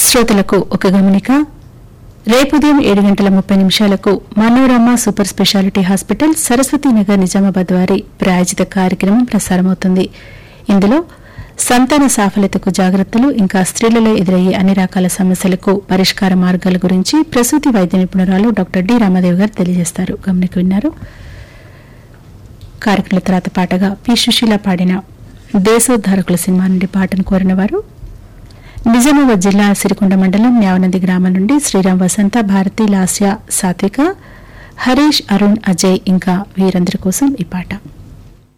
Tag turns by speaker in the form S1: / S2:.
S1: శ్రోతలకు ఒక గమనిక రేపు ఉదయం ఏడు గంటల ముప్పై నిమిషాలకు Manorama super speciality hospital Saraswatinagar Nizamabad వారి ప్రాయోజిత కార్యక్రమం ప్రసారమవుతుంది ఇందులో సంతాన సాఫల్యతకు జాగ్రత్తలు ఇంకా స్త్రీలలో ఎదురయ్యే అన్ని రకాల సమస్యలకు పరిష్కార మార్గాల గురించి ప్రసూతి వైద్య నిపుణురాలు డాక్టర్ డి రామదేవ్ గారు తెలియజేస్తారు గమనిక విన్నారు కార్యక్రమం తర్వాత పాటగా పి సుశీల పాడిన దేశోద్ధారకుల సినిమా నుండి పాటను కోరిన వారు నిజామాబాద్ జిల్లా సిరికొండ మండలం న్యావనంది గ్రామం నుండి శ్రీరామ్ వసంత భారతి లాస్య సాత్విక హరీష్ అరుణ్ అజయ్ ఇంకా వీరందరి కోసం ఈ పాట